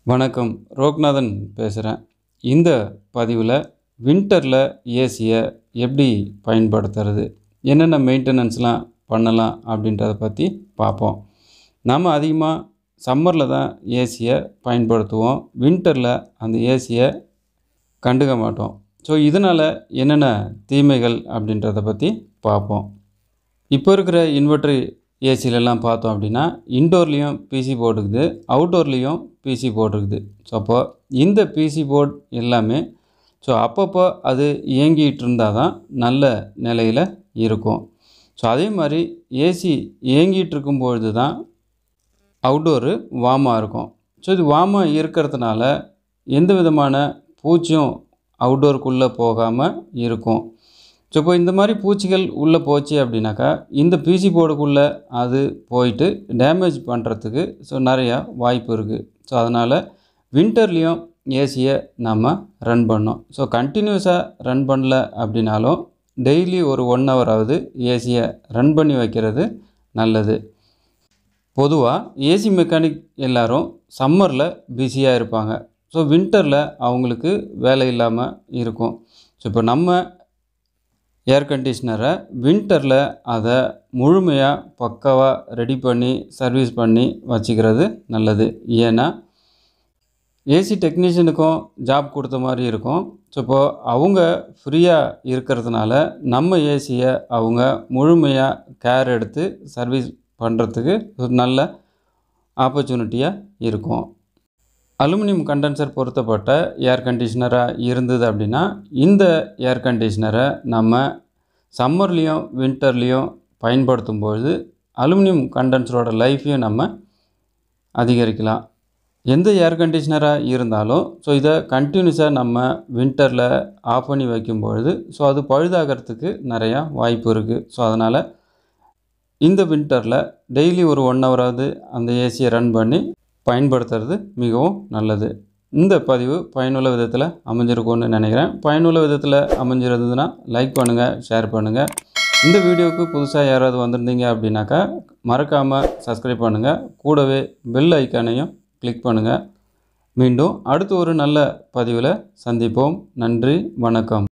வணக்கம் ரோக்நாதன் பேசுகிறேன் இந்த பதிவில் வின்டரில் ஏசியை எப்படி பயன்படுத்துறது என்னென்ன மெயின்டெனன்ஸ்லாம் பண்ணலாம் அப்படின்றத பற்றி பார்ப்போம் நாம் அதிகமாக சம்மரில் தான் ஏசியை பயன்படுத்துவோம் வின்டரில் அந்த ஏசியை கண்டுக்க மாட்டோம் ஸோ இதனால் என்னென்ன தீமைகள் அப்படின்றத பற்றி பார்ப்போம் இப்போ இருக்கிற இன்வெர்ட்ரு ஏசிலெல்லாம் பார்த்தோம் அப்படின்னா இன்டோர்லேயும் பிசி போர்டு இருக்குது அவுட்டோர்லேயும் பிசி போர்டு இருக்குது ஸோ அப்போ இந்த பிசி போர்டு எல்லாமே ஸோ அப்பப்போ அது இயங்கிட்டு இருந்தால் தான் நல்ல நிலையில் இருக்கும் ஸோ அதே மாதிரி ஏசி இயங்கிட்டு இருக்கும்பொழுது தான் அவுட்டோரு வார்மாக இருக்கும் ஸோ இது வார்மாக இருக்கிறதுனால எந்த விதமான பூச்சியும் அவுட்டோருக்குள்ளே போகாமல் இருக்கும் ஸோ இப்போ இந்த மாதிரி பூச்சிகள் உள்ளே போச்சு அப்படின்னாக்கா இந்த பிசி போர்டுக்குள்ளே அது போயிட்டு டேமேஜ் பண்ணுறதுக்கு ஸோ நிறையா வாய்ப்பு இருக்குது ஸோ அதனால் வின்டர்லேயும் ஏசியை நம்ம ரன் பண்ணோம் ஸோ கண்டினியூஸாக ரன் பண்ணல அப்படின்னாலும் டெய்லி ஒரு ஒன் ஹவராவது ஏசியை ரன் பண்ணி வைக்கிறது நல்லது பொதுவாக ஏசி மெக்கானிக் எல்லாரும் சம்மரில் பிஸியாக இருப்பாங்க ஸோ வின்டரில் அவங்களுக்கு வேலை இல்லாமல் இருக்கும் ஸோ இப்போ நம்ம ஏர் கண்டிஷ்னரை வின்டரில் அதை முழுமையாக பக்காவாக ரெடி பண்ணி சர்வீஸ் பண்ணி வச்சுக்கிறது நல்லது ஏன்னா ஏசி டெக்னீஷியனுக்கும் ஜாப் கொடுத்த மாதிரி இருக்கும் ஸோ இப்போது அவங்க ஃப்ரீயாக இருக்கிறதுனால நம்ம ஏசியை அவங்க முழுமையாக கேர் எடுத்து சர்வீஸ் பண்ணுறதுக்கு ஒரு நல்ல ஆப்பர்ச்சுனிட்டியாக இருக்கும் அலுமினியம் கண்டென்சர் பொருத்தப்பட்ட ஏர் கண்டிஷ்னராக இருந்தது அப்படின்னா இந்த ஏர் கண்டிஷ்னரை நம்ம சம்மர்லேயும் வின்டர்லேயும் பயன்படுத்தும் பொழுது அலுமினியம் கண்டென்சரோட லைஃப்பையும் நம்ம அதிகரிக்கலாம் எந்த ஏர் கண்டிஷ்னராக இருந்தாலும் ஸோ இதை கண்டினியூஸாக நம்ம வின்டரில் ஆஃப் பண்ணி வைக்கும்பொழுது ஸோ அது பழுதாகிறதுக்கு நிறையா வாய்ப்பு இருக்குது ஸோ அதனால் இந்த வின்டரில் டெய்லி ஒரு ஒன் ஹவராவது அந்த ஏசியை ரன் பண்ணி பயன்படுத்துறது மிகவும் நல்லது இந்த பதிவு பயனுள்ள விதத்தில் அமைஞ்சிருக்கும்னு நினைக்கிறேன் பயனுள்ள விதத்தில் அமைஞ்சிருந்ததுன்னா லைக் பண்ணுங்கள் ஷேர் பண்ணுங்கள் இந்த வீடியோவுக்கு புதுசாக யாராவது வந்திருந்தீங்க அப்படின்னாக்கா மறக்காமல் சப்ஸ்கிரைப் பண்ணுங்கள் கூடவே பெல் ஐக்கானையும் கிளிக் பண்ணுங்கள் மீண்டும் அடுத்து ஒரு நல்ல பதிவில் சந்திப்போம் நன்றி வணக்கம்